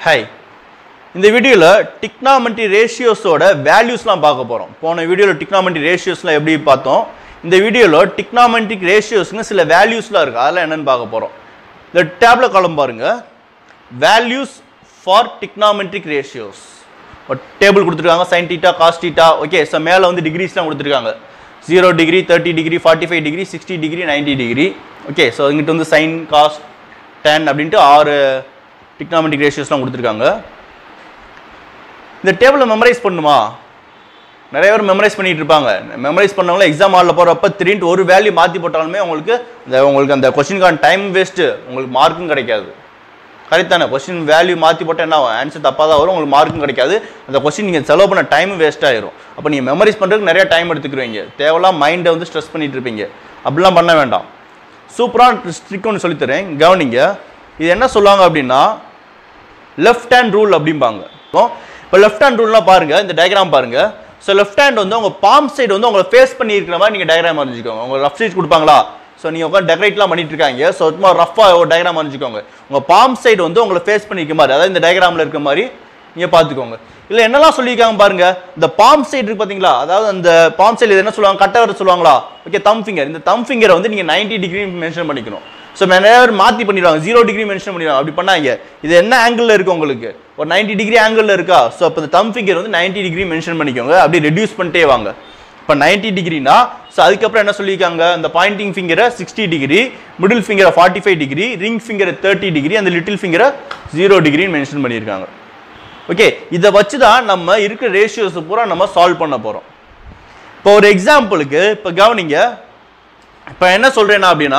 hi இந்த வீடியோவில் டிக்னாமெண்ட்ரி ரேஷியோஸோட வேல்யூஸ்லாம் பார்க்க போகிறோம் போன வீடியோவில் டிக்னாமெண்ட்ரி ரேஷியோஸ்லாம் எப்படி பார்த்தோம் இந்த வீடியோவில் டிக்னாமெண்ட்ரிக் ரேஷியோஸ்னு சில வேல்யூஸ்லாம் இருக்குது அதெல்லாம் என்னென்னு பார்க்க போகிறோம் இந்த டேப்ல காலம் பாருங்கள் வேல்யூஸ் ஃபார் டிக்னாமெண்ட்ரிக் ரேஷியோஸ் ஒரு டேபிள் கொடுத்துருக்காங்க sine theta cos theta okay so மேலே வந்து டிகிரிஸ்லாம் கொடுத்துருக்காங்க zero degree thirty degree forty five degree sixty degree ninety degree okay so இங்கிட்ட வந்து சைன் காஸ் டென் அப்படின்ட்டு ஆறு டிக்னாமெட்ரிக் ரேஷியோஸ்லாம் கொடுத்துருக்காங்க இந்த டேபிளை மெமரைஸ் பண்ணுமா நிறைய பேர் மெமரைஸ் பண்ணிட்டு இருப்பாங்க மெமரைஸ் பண்ணவங்கள எக்ஸாம் ஹாலில் போகிறப்ப திடீர்னு ஒரு வேல்யூ மாற்றி போட்டாலுமே உங்களுக்கு இந்த உங்களுக்கு அந்த கொஸ்டினுக்கான டைம் வேஸ்ட்டு உங்களுக்கு மார்க்கும் கிடைக்காது கரெக்ட் தானே கொஸ்டின் வேல்யூ மாற்றி போட்டால் என்ன ஆன்சர் தப்பாக தான் வரும் உங்களுக்கு மார்க்கும் கிடைக்காது அந்த கொஸ்டின் நீங்கள் செலவு பண்ண டைம் வேஸ்ட் ஆயிரும் அப்போ நீங்கள் மெமரைஸ் பண்ணுறதுக்கு நிறைய டைம் எடுத்துக்கிறீங்க தேவையில்லாம் மைண்டை வந்து ஸ்ட்ரெஸ் பண்ணிட்டு இருப்பீங்க அப்படிலாம் பண்ண வேண்டாம் சூப்பரான ட்ரிக் ஒன்று சொல்லித்தரேன் கவனிங்க இது என்ன சொல்லுவாங்க அப்படின்னா லெஃப்ட் ஹேண்ட் ரூல் அப்படிம்பாங்க இப்போ லெஃப்ட் ஹேண்ட் ரூல்லாம் பாருங்க இந்த டயக்ராம் பாருங்க ஸோ லெஃப்ட் ஹேண்ட் வந்து உங்க பாம் சைடு வந்து உங்களை ஃபேஸ் பண்ணி இருக்கிற மாதிரி நீங்கள் டயக்ராம் வரைஞ்சிக்கோங்க உங்க லெஃப்ட் சைடு கொடுப்பாங்களா ஸோ நீங்கள் உட்காந்து டெக்கரேட்லாம் பண்ணிட்டு இருக்காங்க ஸோ சும்மா ரஃபாக ஒரு டயக்ராம் வரைஞ்சிக்கோங்க உங்கள் பாம் சைடு வந்து உங்களை ஃபேஸ் பண்ணிருக்க மாதிரி அதாவது இந்த டயக்ராமில் இருக்க மாதிரி நீங்கள் பார்த்துக்கோங்க இல்லை என்னெல்லாம் சொல்லியிருக்காங்க பாருங்க இந்த பாம் சைடு இருக்கு பார்த்தீங்களா அதாவது அந்த பாம் சைடு என்ன சொல்லுவாங்க கட்டவர் சொல்லுவாங்களா ஓகே தம் ஃபிங்கர் இந்த தம் ஃபிங்கரை வந்து நீங்கள் 90 டிகிரி மென்ஷன் பண்ணிக்கணும் ஸோ நிறைய பேர் மாற்றி பண்ணிடுவாங்க ஜீரோ டிகிரி மென்ஷன் பண்ணிடுவாங்க அப்படி பண்ணாங்க இது என்ன ஆங்கிளில் இருக்கு உங்களுக்கு ஒரு 90 டிகிரி ஆங்கிளில் இருக்கா ஸோ அப்போ இந்த தம் ஃபிங்கர் வந்து 90 டிகிரி மென்ஷன் பண்ணிக்கோங்க அப்படி ரெடியூஸ் பண்ணிட்டே வாங்க இப்போ 90 டிகிரினா ஸோ அதுக்கப்புறம் என்ன சொல்லியிருக்காங்க இந்த பாயிண்டிங் ஃபிங்கரை சிக்ஸ்டி டிகிரி மிடில் ஃபிங்கரை ஃபார்ட்டி ஃபைவ் டிகிரி ரிங் ஃபிங்கரை தேர்ட்டி டிகிரி அந்த லிட்டில் ஃபிங்கரை ஜீரோ டிகிரின்னு மென்ஷன் பண்ணியிருக்காங்க ஓகே இதை வச்சு தான் நம்ம இருக்கிற ரேஷியோஸ் பூரா நம்ம சால்வ் பண்ண போகிறோம் இப்போ ஒரு எக்ஸாம்பிளுக்கு இப்போ கவனிங்க இப்போ என்ன சொல்கிறேன்னா அப்படின்னா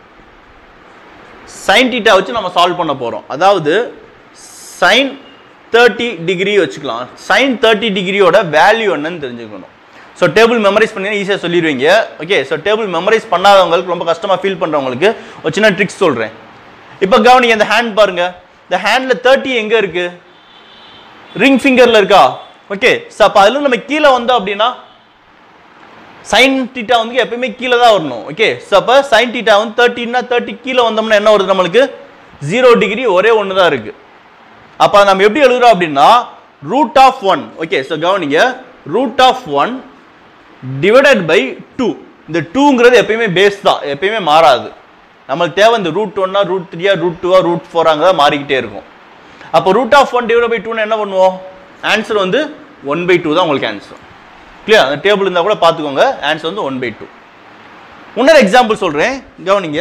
சைன் டீட்டா வச்சு நம்ம சால்வ் பண்ண போகிறோம் அதாவது சைன் தேர்ட்டி டிகிரி வச்சுக்கலாம் சைன் தேர்ட்டி டிகிரியோட வேல்யூ என்னன்னு தெரிஞ்சுக்கணும் ஸோ டேபிள் மெமரைஸ் பண்ணி ஈஸியாக சொல்லிடுவீங்க ஓகே ஸோ டேபிள் மெமரைஸ் பண்ணாதவங்களுக்கு ரொம்ப கஷ்டமாக ஃபீல் பண்ணுறவங்களுக்கு ஒரு சின்ன ட்ரிக்ஸ் சொல்கிறேன் இப்போ கவனிங்க இந்த ஹேண்ட் பாருங்க இந்த ஹேண்டில் தேர்ட்டி எங்கே இருக்குது ரிங் ஃபிங்கரில் இருக்கா ஓகே ஸோ அப்போ அதில் நம்ம கீழே வந்தோம் அப்படின்னா சைன் டீட்டா வந்து எப்பயுமே கீழே தான் வரணும் ஓகே ஸோ அப்போ சைன் டீட்டா வந்து தேர்ட்டின்னா தேர்ட்டி கீழே வந்தோம்னா என்ன வருது நம்மளுக்கு ஜீரோ டிகிரி ஒரே ஒன்று தான் இருக்கு அப்போ நம்ம எப்படி எழுதுறோம் அப்படின்னா root of one okay so கவனிங்க root of one divided by two இந்த டூங்கிறது எப்பயுமே பேஸ் தான் எப்பயுமே மாறாது நம்மளுக்கு தேவை இந்த ரூட் ஒன்னா ரூட் த்ரீயா ரூட் டூவா ரூட் ஃபோராங்க மாறிக்கிட்டே இருக்கும் அப்போ root of one divide by டூன்னு என்ன பண்ணுவோம் ஆன்சர் வந்து ஒன் பை டூ தான் உங்களுக்கு ஆன்சர் கிளியர் அந்த டேபிள் இருந்தால் கூட பார்த்துக்கோங்க ஆன்சர் வந்து ஒன் பை டூ இன்னொரு எக்ஸாம்பிள் சொல்கிறேன் கவனிங்க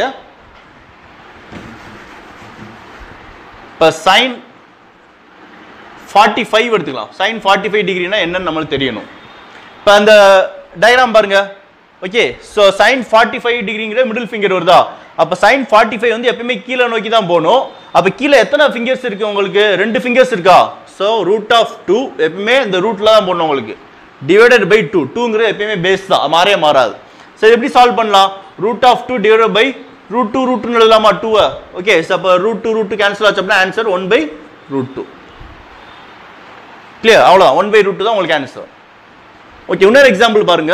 இப்போ சைன் ஃபார்ட்டி ஃபைவ் எடுத்துக்கலாம் சைன் ஃபார்ட்டி ஃபைவ் டிகிரினா என்னன்னு நம்மளுக்கு தெரியணும் இப்போ அந்த டயக்ராம் பாருங்க okay so sine forty five டிகிரிங்கிற மிடில் ஃபிங்கர் வருதா அப்போ சைன் ஃபார்ட்டி ஃபைவ் வந்து எப்பயுமே கீழே நோக்கி தான் போகணும் அப்போ கீழே எத்தனை ஃபிங்கர்ஸ் இருக்கு உங்களுக்கு ரெண்டு ஃபிங்கர்ஸ் இருக்கா ஸோ ரூட் ஆஃப் டூ எப்பயுமே இந்த ரூட்டில் தான் போடணும் உங்களுக்கு டிவைடட் பை டூ டூங்கிறது எப்பயுமே பேஸ் தான் மாறவே மாறாது சரி எப்படி சால்வ் பண்ணலாம் root of two divide by root two root டூன்னு எழுதலாமா டூவை ஓகே ஸோ அப்போ root two root two cancel ஆச்சு அப்படின்னா answer one by root two clear அவ்வளோ ஒன் பை ரூட் தான் உங்களுக்கு ஆன்சர் ஓகே இன்னொரு எக்ஸாம்பிள் பாருங்க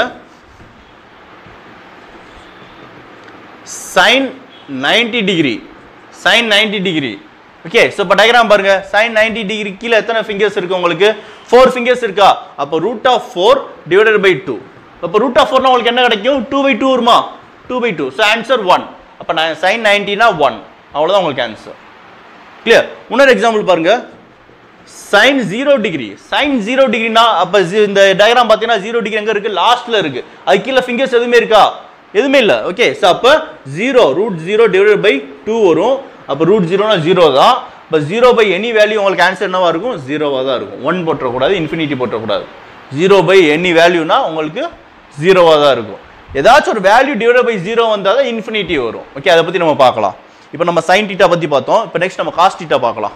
sine ninety degree sine ninety degree okay so இப்போ டயக்ராம் பாருங்க சைன் நைன்டி டிகிரி கீழே எத்தனை ஃபிங்கர்ஸ் இருக்கு உங்களுக்கு ஃபோர் ஃபிங்கர்ஸ் இருக்கா அப்போ root of four divided by two அப்போ ரூட் ஆஃப் ஃபோர்னா உங்களுக்கு என்ன கிடைக்கும் டூ பை டூ வருமா two by two so answer one அப்போ நான் சைன் நைன்டினா ஒன் அவ்வளோதான் உங்களுக்கு ஆன்சர் கிளியர் இன்னொரு எக்ஸாம்பிள் பாருங்க sine zero degree sine zero டிகிரினா அப்போ இந்த டயக்ராம் பார்த்தீங்கன்னா ஜீரோ டிகிரி எங்கே இருக்குது லாஸ்ட்டில் இருக்குது அது கீழே ஃபிங்கர்ஸ் எதுவுமே இருக்கா எதுவுமே இல்லை ஓகே ஸோ அப்போ zero root zero divide by two வரும் அப்போ ரூட் ஜீரோனா ஜீரோ தான் இப்போ ஜீரோ பை எனி வேல்யூ உங்களுக்கு ஆன்சர் என்னவா இருக்கும் ஜீரோவாக தான் இருக்கும் ஒன் போட்டக்கூடாது இன்ஃபினிட்டி போட்டக்கூடாது ஜீரோ பை எனி வேல்யூனா உங்களுக்கு ஜீரோவாக தான் இருக்கும் ஏதாச்சும் ஒரு வேல்யூ டிவைட் பை ஜீரோ வந்தால் தான் இன்ஃபினிட்டி வரும் ஓகே அதை பற்றி நம்ம பார்க்கலாம் இப்போ நம்ம சைன் டீட்டா பற்றி பார்த்தோம் இப்போ நெக்ஸ்ட் நம்ம காஸ்ட் டீட்டா பார்க்கலாம்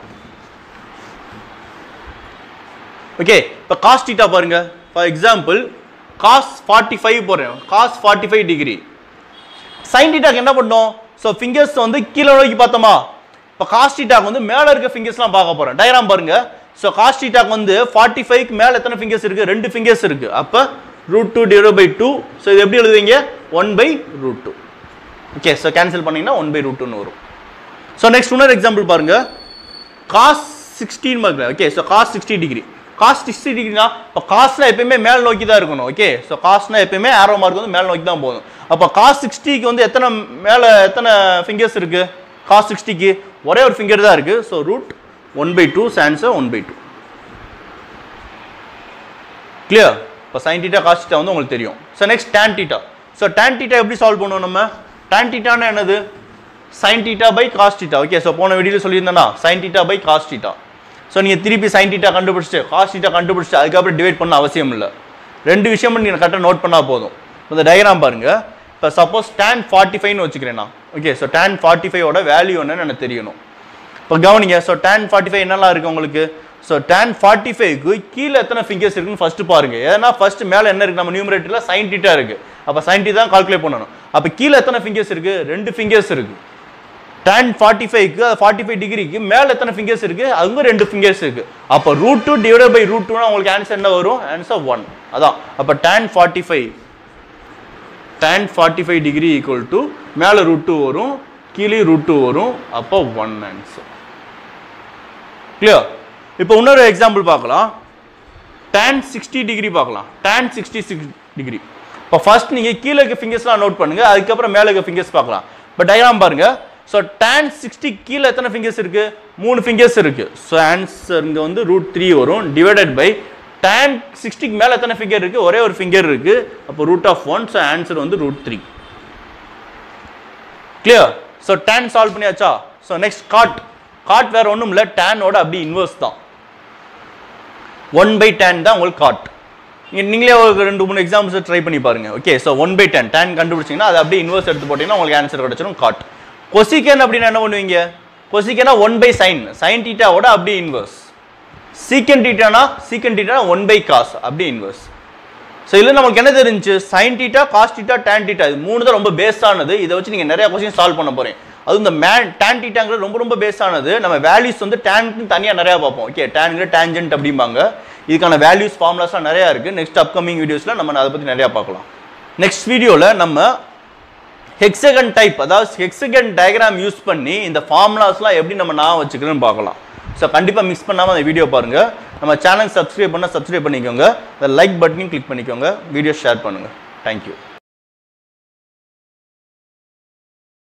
ஓகே இப்போ காஸ் டீட்டா பாருங்க for example cos forty five போடுறேன் cos forty five degree sine டீட்டாக்கு என்ன பண்ணோம் ஸோ ஃபிங்கர்ஸ் வந்து கீழே நோக்கி பார்த்தோமா இப்போ காஸ் டீட்டாக்கு வந்து மேலே இருக்க ஃபிங்கர்ஸ்லாம் பார்க்க போகிறோம் டயக்ராம் பாருங்க ஸோ காஸ் டீட்டாக்கு வந்து ஃபார்ட்டி ஃபைவ்க்கு மேலே எத்தனை ஃபிங்கர்ஸ் இருக்குது ரெண்டு ஃபிங்கர்ஸ் இருக்குது அப்போ root two divide by two so இது எப்படி எழுதுவீங்க one by root two okay so cancel பண்ணீங்கன்னா ஒன் பை ரூட் டூன்னு வரும் ஸோ நெக்ஸ்ட் இன்னொரு எக்ஸாம்பிள் பாருங்க cos sixteen mark okay so cos sixty degree cos sixty டிகிரினா இப்போ காஸ்ட்னா எப்பயுமே மேல் நோக்கி தான் இருக்கணும் ஓகே ஸோ காஸ்ட்னா எப்பயுமே ஆரோ மார்க் வந்து மேல் நோக்கி தான் போதும் அப்போ காஸ் சிக்ஸ்டிக்கு வந்து எத்தனை மேலே எத்தனை ஃபிங்கர்ஸ் இருக்கு காஸ் சிக்ஸ்டிக்கு ஒரே ஒரு ஃபிங்கர் தான் இருக்கு so root one by two answer one by two clear இப்போ சைன் டீட்டா காஸ் டீட்டா வந்து உங்களுக்கு தெரியும் so next tan theta so tan theta எப்படி சால்வ் பண்ணுவோம் நம்ம tan டீட்டானா என்னது sine theta by cos theta okay so போன வீடியோவில் சொல்லியிருந்தேன்னா sine theta by cos theta so நீங்கள் திருப்பி சைன் டீட்டா கண்டுபிடிச்சிட்டு காஸ் டீட்டா கண்டுபிடிச்சிட்டு அதுக்கப்புறம் டிவைட் பண்ண அவசியம் இல்லை ரெண்டு விஷயமும் நீங்கள் கரெக்டாக நோட் பண்ணால் போதும் இந்த டயக்ராம் பாருங்க இப்போ சப்போஸ் tan ஃபார்ட்டி ஃபைவ்னு வச்சுக்கிறேன் நான் ஓகே ஸோ tan ஃபார்ட்டி ஃபைவோட வேல்யூ என்னன்னு எனக்கு தெரியணும் இப்போ கவனிங்க ஸோ tan ஃபார்ட்டி ஃபைவ் என்னலாம் இருக்குது உங்களுக்கு ஸோ tan ஃபார்ட்டி ஃபைவ்க்கு கீழே எத்தனை ஃபிங்கர்ஸ் இருக்குன்னு ஃபஸ்ட்டு பாருங்க ஏன்னா ஃபர்ஸ்ட் மேலே என்ன இருக்குது நம்ம நியூமரேட்டரில் சைன் டீட்டா இருக்குது அப்போ சைன் டீ தான் கால்குலேட் பண்ணணும் அப்போ கீழே எத்தனை ஃபிங்கர்ஸ் இருக்குது ரெண்டு ஃபிங்கர்ஸ் இருக்குது tan ஃபார்ட்டி ஃபைவ்க்கு அது ஃபார்ட்டி ஃபைவ் டிகிரிக்கு மேலே எத்தனை ஃபிங்கர்ஸ் இருக்குது அங்கே ரெண்டு ஃபிங்கர்ஸ் இருக்குது அப்போ root two divide by root டூனா உங்களுக்கு ஆன்சர் என்ன வரும் ஆன்சர் ஒன் அதான் அப்போ tan forty five tan forty five degree equal to மேலே ரூட் டூ வரும் கீழே ரூட் டூ வரும் அப்போ ஒன் ஆன்சர் கிளியர் இப்போ இன்னொரு எக்ஸாம்பிள் பார்க்கலாம் tan சிக்ஸ்டி டிகிரி பார்க்கலாம் tan சிக்ஸ்டி சிக்ஸ் டிகிரி இப்போ ஃபர்ஸ்ட் நீங்கள் கீழே இருக்க ஃபிங்கர்ஸ்லாம் நோட் பண்ணுங்க அதுக்கப்புறம் மேலே இருக்க ஃபிங்கர்ஸ் பார்க்கலாம் இப்போ டயக்ராம் பாருங்க ஸோ tan சிக்ஸ்டி கீழே எத்தனை ஃபிங்கர்ஸ் இருக்கு மூணு ஃபிங்கர்ஸ் இருக்கு ஸோ ஆன்சர் இங்கே வந்து ரூட் த்ரீ வரும் டிவைடட் பை tan சிக்ஸ்டிக்கு மேலே எத்தனை ஃபிங்கர் இருக்கு ஒரே ஒரு ஃபிங்கர் இருக்கு அப்போ root of one so answer வந்து root three clear so tan solve பண்ணியாச்சா ஸோ நெக்ஸ்ட் காட் காட் வேற ஒன்றும் இல்லை டேனோட அப்படி இன்வர்ஸ் தான் ஒன் பை டேன் தான் உங்களுக்கு காட் நீங்கள் நீங்களே ஒரு ரெண்டு மூணு எக்ஸாம்பிள்ஸ் ட்ரை பண்ணி பாருங்க okay so one by tan tan கண்டுபிடிச்சிங்கன்னா அது அப்படியே இன்வர்ஸ் எடுத்து போட்டிங்கன்னா உங்களுக்கு ஆன்சர் கிடச்சிடும் காட் கொசிக்கன் அப்படின்னா என்ன பண்ணுவீங்க கொசிக்கனா ஒன் பை சைன் சைன் டீட்டாவோட அப்படியே இன்வர்ஸ் சீக்கன் டீட்டானா secant theta one by cos அப்படியே இன்வர்ஸ் ஸோ இதில் நமக்கு என்ன தெரிஞ்சு sine theta cos theta tan theta இது மூணு தான் ரொம்ப பேஸானது இதை வச்சு நீங்கள் நிறைய கொஸ்டின் சால்வ் பண்ண போறீங்க அதுவும் இந்த மேன் டேன் டீட்டாங்கிறது ரொம்ப ரொம்ப பேஸானது நம்ம வேல்யூஸ் வந்து டேனுக்கு தனியாக நிறையா பார்ப்போம் ஓகே டேனுங்கிற டேஞ்சன்ட் அப்படிம்பாங்க இதுக்கான வேல்யூஸ் ஃபார்முலாஸ்லாம் நிறையா இருக்குது நெக்ஸ்ட் அப்கமிங் வீடியோஸில் நம்ம அதை பற்றி நிறையா பார்க்கலாம் நெக்ஸ்ட் வீடியோவில் நம்ம ஹெக்ஸகன் டைப் அதாவது ஹெக்ஸகன் டயக்ராம் யூஸ் பண்ணி இந்த ஃபார்முலாஸ்லாம் எப்படி நம்ம நான் வச்சுக்கிறேன்னு பார்க்கலாம் ஸோ கண்டிப்பாக மிஸ் பண்ணாமல் அந்த வீடியோ பாருங்கள் நம்ம சேனல் சப்ஸ்கிரைப் பண்ணால் சப்ஸ்கிரைப் பண்ணிக்கோங்க அந்த லைக் பட்டனையும் கிளிக் பண்ணிக்கோங்க வீடியோ ஷேர் பண்ணுங்கள் தேங்க்யூ